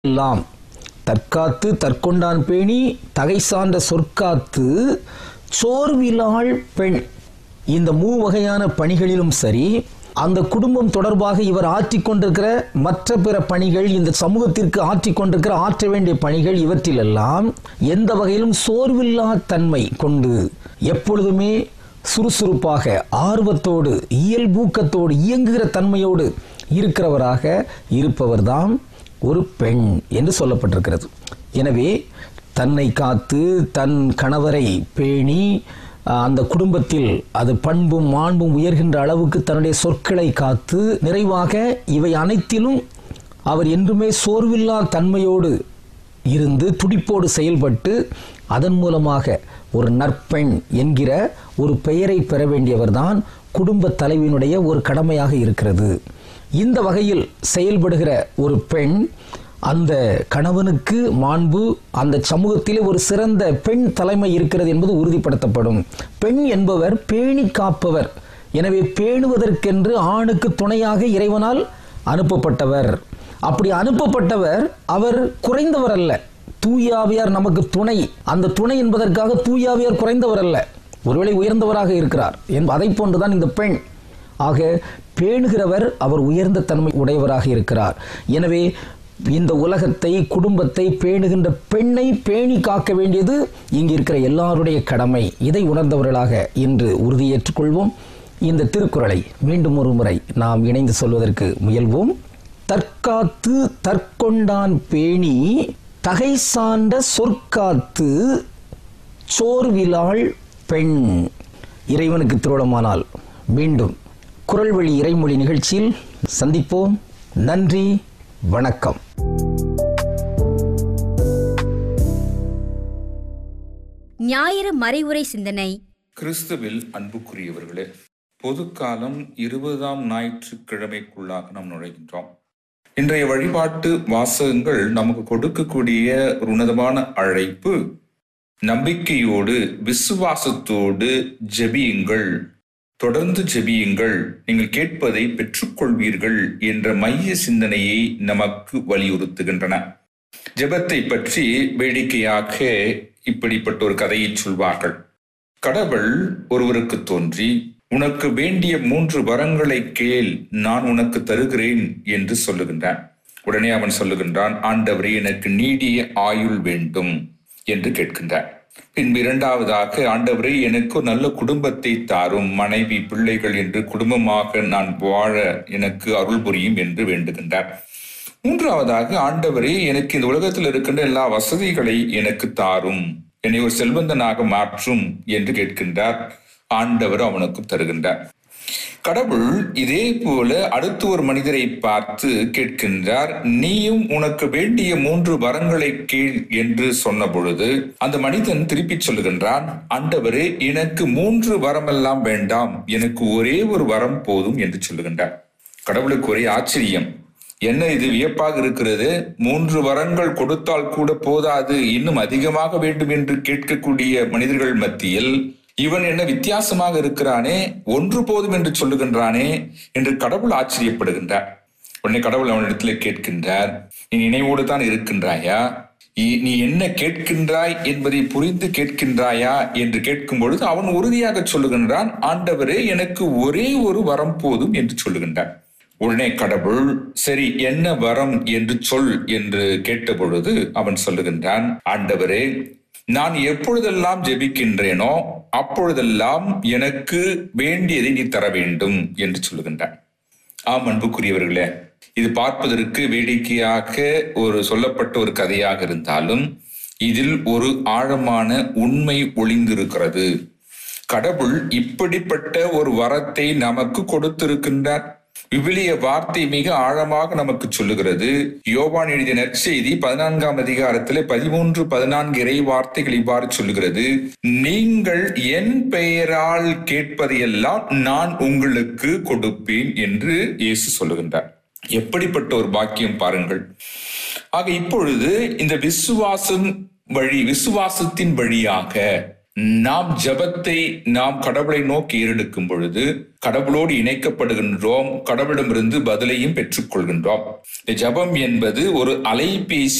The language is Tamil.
எல்லாம் தற்காத்து தற்கொண்டான் பேணி தகை சார்ந்த சொற்காத்து சோர்விலாள் பெண் இந்த மூவகையான பணிகளிலும் சரி அந்த குடும்பம் தொடர்பாக இவர் ஆற்றிக் கொண்டிருக்கிற மற்ற பிற பணிகள் இந்த சமூகத்திற்கு ஆற்றிக் கொண்டிருக்கிற ஆற்ற வேண்டிய பணிகள் இவற்றிலெல்லாம் எந்த வகையிலும் சோர்வில்லா தன்மை கொண்டு எப்பொழுதுமே சுறுசுறுப்பாக ஆர்வத்தோடு இயல்பூக்கத்தோடு இயங்குகிற தன்மையோடு இருக்கிறவராக இருப்பவர்தான் ஒரு பெண் என்று சொல்லப்பட்டிருக்கிறது எனவே தன்னை காத்து தன் கணவரை பேணி அஹ், அந்த குடும்பத்தில் அது பண்பும் மாண்பும் உயர்கின்ற அளவுக்கு தன்னுடைய சொற்களை காத்து நிறைவாக இவை அனைத்திலும் அவர் என்றுமே சோர்வில்லா தன்மையோடு இருந்து துடிப்போடு செயல்பட்டு அதன் மூலமாக ஒரு நற்பெண் என்கிற ஒரு பெயரை பெற வேண்டியவர்தான் குடும்ப தலைவியினுடைய ஒரு கடமையாக இருக்கிறது இந்த வகையில் செயல்படுகிற ஒரு பெண் அந்த கணவனுக்கு மாண்பு அந்த சமூகத்திலே ஒரு சிறந்த பெண் தலைமை இருக்கிறது என்பது உறுதிப்படுத்தப்படும் பெண் என்பவர் பேணி காப்பவர் எனவே பேணுவதற்கென்று ஆணுக்கு துணையாக இறைவனால் அனுப்பப்பட்டவர் அப்படி அனுப்பப்பட்டவர் அவர் குறைந்தவர் அல்ல தூயாவியார் நமக்கு துணை அந்த துணை என்பதற்காக தூயாவியார் குறைந்தவர் அல்ல ஒருவேளை உயர்ந்தவராக இருக்கிறார் என்ப அதை போன்றுதான் இந்த பெண் ஆக பேணுகிறவர் அவர் உயர்ந்த தன்மை உடையவராக இருக்கிறார் எனவே இந்த உலகத்தை குடும்பத்தை பேணுகின்ற பெண்ணை பேணி காக்க வேண்டியது இங்கு இருக்கிற எல்லாருடைய கடமை இதை உணர்ந்தவர்களாக இன்று உறுதியேற்றுக் கொள்வோம் இந்த திருக்குறளை மீண்டும் ஒரு முறை நாம் இணைந்து சொல்வதற்கு முயல்வோம் தற்காத்து தற்கொண்டான் பேணி தகை சார்ந்த சொற்காத்து சோர்விலாள் பெண் இறைவனுக்கு திருவிழமானால் மீண்டும் குரல் வழி இறைமொழி நிகழ்ச்சியில் சந்திப்போம் நன்றி வணக்கம் ஞாயிறு மறைவுரை சிந்தனை கிறிஸ்துவில் அன்புக்குரியவர்களே பொதுக்காலம் இருபதாம் ஞாயிற்றுக்கிழமைக்குள்ளாக நாம் நுழைகின்றோம் இன்றைய வழிபாட்டு வாசகங்கள் நமக்கு கொடுக்கக்கூடிய ஒரு உன்னதமான அழைப்பு நம்பிக்கையோடு விசுவாசத்தோடு ஜெபியுங்கள் தொடர்ந்து ஜெபியுங்கள் நீங்கள் கேட்பதை பெற்றுக்கொள்வீர்கள் என்ற மைய சிந்தனையை நமக்கு வலியுறுத்துகின்றன ஜெபத்தை பற்றி வேடிக்கையாக இப்படிப்பட்ட ஒரு கதையை சொல்வார்கள் கடவுள் ஒருவருக்கு தோன்றி உனக்கு வேண்டிய மூன்று வரங்களை கேள் நான் உனக்கு தருகிறேன் என்று சொல்லுகின்றான் உடனே அவன் சொல்லுகின்றான் ஆண்டவரே எனக்கு நீடிய ஆயுள் வேண்டும் என்று கேட்கின்றான் பின்பு இரண்டாவதாக ஆண்டவரே எனக்கு ஒரு நல்ல குடும்பத்தை தாரும் மனைவி பிள்ளைகள் என்று குடும்பமாக நான் வாழ எனக்கு அருள் புரியும் என்று வேண்டுகின்றார் மூன்றாவதாக ஆண்டவரே எனக்கு இந்த உலகத்தில் இருக்கின்ற எல்லா வசதிகளை எனக்கு தாரும் என்னை ஒரு செல்வந்தனாக மாற்றும் என்று கேட்கின்றார் ஆண்டவர் அவனுக்கு தருகின்றார் கடவுள் இதே போல அடுத்து ஒரு மனிதரை பார்த்து கேட்கின்றார் நீயும் உனக்கு வேண்டிய மூன்று வரங்களை கீழ் என்று சொன்ன பொழுது அந்த மனிதன் திருப்பி சொல்லுகின்றான் ஆண்டவரே எனக்கு மூன்று வரமெல்லாம் வேண்டாம் எனக்கு ஒரே ஒரு வரம் போதும் என்று சொல்லுகின்றார் கடவுளுக்கு ஒரே ஆச்சரியம் என்ன இது வியப்பாக இருக்கிறது மூன்று வரங்கள் கொடுத்தால் கூட போதாது இன்னும் அதிகமாக வேண்டும் என்று கேட்கக்கூடிய மனிதர்கள் மத்தியில் இவன் என்ன வித்தியாசமாக இருக்கிறானே ஒன்று போதும் என்று சொல்லுகின்றானே என்று கடவுள் ஆச்சரியப்படுகின்றார் உடனே கடவுள் அவனிடத்துல கேட்கின்றார் நீ நினைவோடு தான் இருக்கின்றாயா இ- நீ என்ன கேட்கின்றாய் என்பதை புரிந்து கேட்கின்றாயா என்று கேட்கும் பொழுது அவன் உறுதியாக சொல்லுகின்றான் ஆண்டவரே எனக்கு ஒரே ஒரு வரம் போதும் என்று சொல்லுகின்றான் உடனே கடவுள் சரி என்ன வரம் என்று சொல் என்று கேட்ட பொழுது அவன் சொல்லுகின்றான் ஆண்டவரே நான் எப்பொழுதெல்லாம் ஜெபிக்கின்றேனோ அப்பொழுதெல்லாம் எனக்கு வேண்டியதை நீ தர வேண்டும் என்று சொல்லுகின்றான் ஆம் அன்புக்குரியவர்களே இது பார்ப்பதற்கு வேடிக்கையாக ஒரு சொல்லப்பட்ட ஒரு கதையாக இருந்தாலும் இதில் ஒரு ஆழமான உண்மை ஒளிந்திருக்கிறது கடவுள் இப்படிப்பட்ட ஒரு வரத்தை நமக்கு கொடுத்திருக்கின்றார் விவிலிய வார்த்தை மிக ஆழமாக நமக்கு சொல்லுகிறது யோவான் எழுதிய நற்செய்தி பதினான்காம் அதிகாரத்திலே பதிமூன்று பதினான்கு இறை வார்த்தைகள் இவ்வாறு சொல்லுகிறது நீங்கள் என் பெயரால் கேட்பதையெல்லாம் நான் உங்களுக்கு கொடுப்பேன் என்று இயேசு சொல்லுகின்றார் எப்படிப்பட்ட ஒரு பாக்கியம் பாருங்கள் ஆக இப்பொழுது இந்த விசுவாசம் வழி விசுவாசத்தின் வழியாக நாம் ஜெபத்தை நாம் கடவுளை நோக்கி ஏறெடுக்கும் பொழுது கடவுளோடு இணைக்கப்படுகின்றோம் கடவுளிடமிருந்து பதிலையும் பெற்றுக்கொள்கின்றோம் இந்த ஜெபம் என்பது ஒரு அலைபேசி